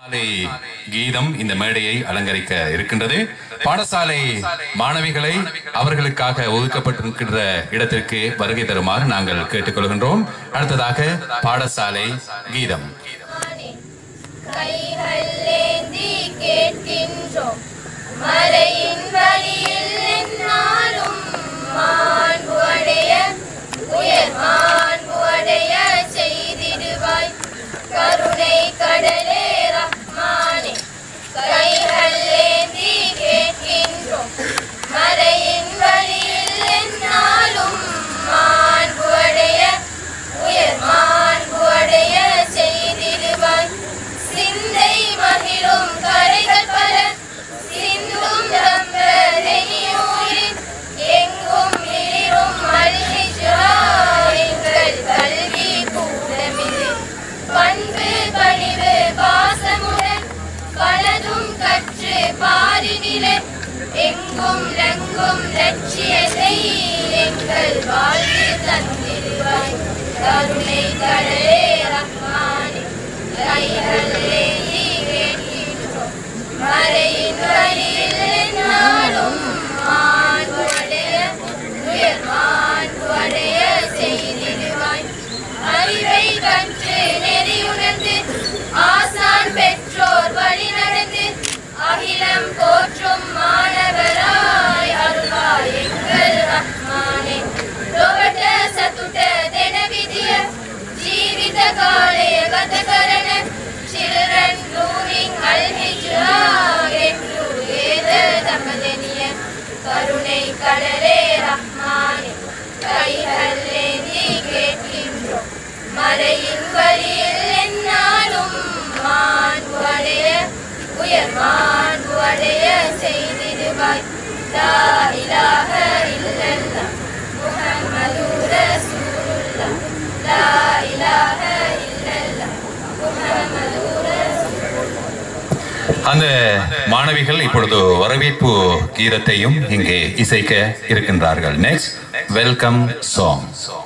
பாடசாலை கீதம் இந்த மேடையை அலங்கரிக்க இருக்கின்றது பாடசாலை மாணவிகளை அவர்களுக்காக ஒதுக்கப்பட்டிருக்கின்ற இடத்திற்கு வருகை தருமாறு நாங்கள் கேட்டுக்கொள்கின்றோம் அடுத்ததாக பாடசாலை கீதம் கைகளேந்தி கேட்கின்றோம் மலையின் வழியில் என்னாலும் மாண்பு அடைய உயர் மாண்பு அடைய செய்திடுவாய் கருணை கடலே ரஹ்மானே கைகளேந்தி கேட்கின்றோம் மலையின் வழியில் என்னாலும் மாண்பு அடைய உயர் மாண்பு அடைய செய்திடுவாய் சிந்தை மகிழும் கரைகள் பல சிந்தும் ரம்ப நெனியூரில் எங்கும் மிளிரும் மல்ஹிஜ்ரா எங்கள் கல்வி கூடமிது பண்பு பணிவு பாசமுடன் பலதும் கற்று பாரினிலே எங்கும் லங்கும் லட்சியத்தை எங்கள் வாழ்வு தந்திடுவாய் கருணை கடலே ரஹ்மானே கைகளே கேட்கின்றோம் மறையின் வழியில் நாளும் மாண்புடைய உயர் மாண்புடைய செய்திடுவாய் அறிவை கற்று நெறியுணர்ந்து ஆசான் பெற்றோர் வழி நடந்து அகிலம் போற்றும் மாணவராய் அருளாய் எங்கள் ரஹ்மானே ලොවට සතුට දෙන විදිය ජීවිත කාලය ගත කරන children blooming අල්හිජ්රා ගෙට්ලුගේද දමදෙනිය கருணை கடலே ரஹ்மானே கைகளேந்தி கேட்கின்றோம் மலையின் வழியில் என்னாலும் மாண்பு அடைய உயர் மாண்பு அடைய செய்திடுவாய் லா இலாஹ இல்லல்லாஹ் முஹம்மது ரசூலுல்லாஹ் லா இலாஹ இல்லல்லாஹ் முஹம்மது அந்த மாணவிகள் இப்பொழுது வரவேற்பு கீதத்தையும் இங்கே இசைக்க இருக்கின்றார்கள் நெக்ஸ்ட் வெல்கம் சாங்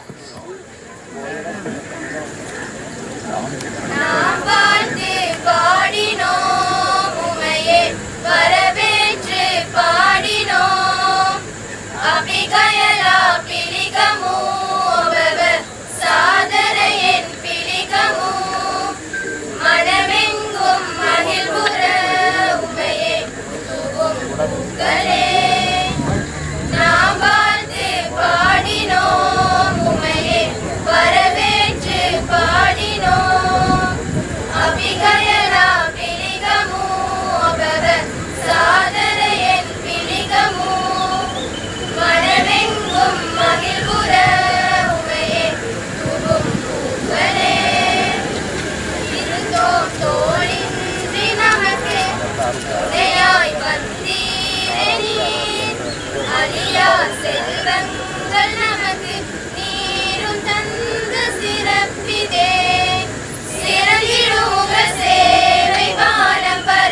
நாம் வாழ்ந்து பாடினோம் உமையே வரவேற்று பாடினோம் அபிகயலா பிலிகமு ஒபவ சாதரையன் பிலிகமு மனமெங்கும் மகிழ்வுற உமையே தூவும் பூக்களே நாம் வாழ்ந்து பாடினோம் உமையே வரவேற்று பாடினோம் அபிகயலா பிலிகமு ஒபவ சாதரையன் பிலிகமு மனமெங்கும் மகிழ்வுற உமையே தூவும் பூக்களே இருந்தோம் தோழின்றி நமக்கு துணையாய் வந்தீரே நீர். அழியா செல்வங்கள் நமக்கு நீரும் தந்து சிறப்பிதே சிறந்திடும் முக சேவை வானம் வர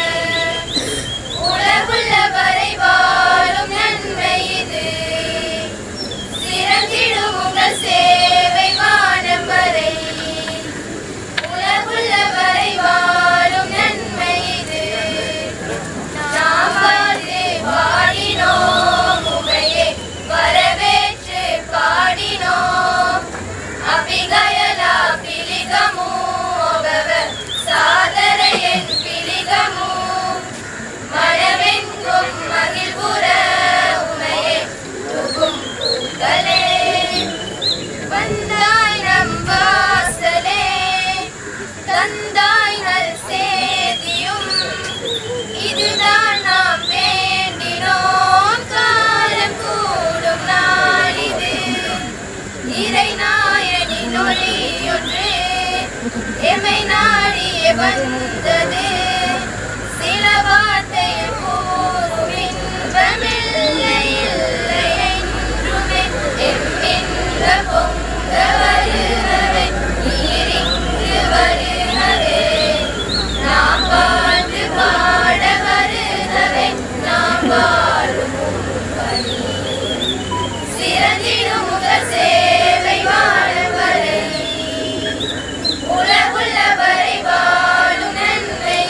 உலகுள்ள வரை வாழும் நன்மை இது சிறந்திடும் உங்கள் சேவை வானம் வரை உலகுள்ள வரை வாழும் நன்மை இது நாம் வாழ்ந்து பாடினோம் உமையே வரவேற்று பாடினோம் அபிகயலா பிலிகமு ஒபவ சாதரையன் பிலிகமு மனமெங்கும் மகிழ்வுற உமையே துகும் பூக்களே வந்தாய் நம் வாசலே தந்தாய் நல் சேதியும் இதுதான் நாம் வேண்டினோம் காலம் கூடும் நாளிது இறை நாயனின் ஒளியொன்று எமை நாடிய வந்தது சில வார்த்தையில் கூறும் இன்பமில்லை இல்லை என்றுமே எம்மின்ற பொங்க வருகவே நீரிங்கு வருகவே நாம் வாழ்ந்து பாட வருகவே நாம் வாழும் பணி சிறந்திடும் முக சேவை வாழ வரை உலகுள்ள வரை வாழும் நன்மை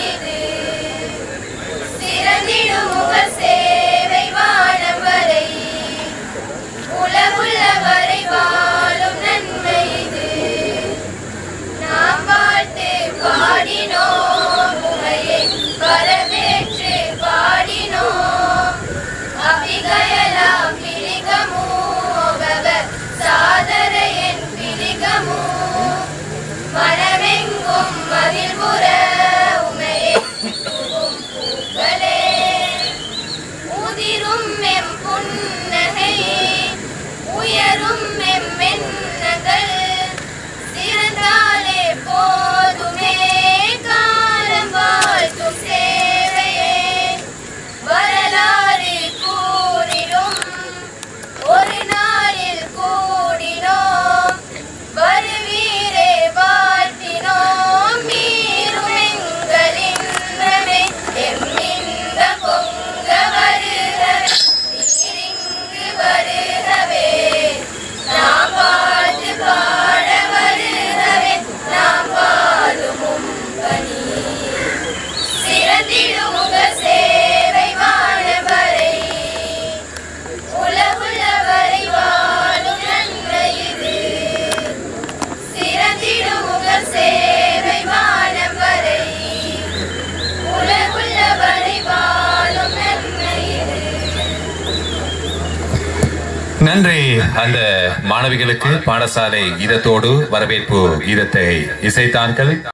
நன்றி அந்த மாணவிகளுக்கு பாடசாலை கீதத்தோடு வரவேற்பு கீதத்தை இசைத்தார்கள்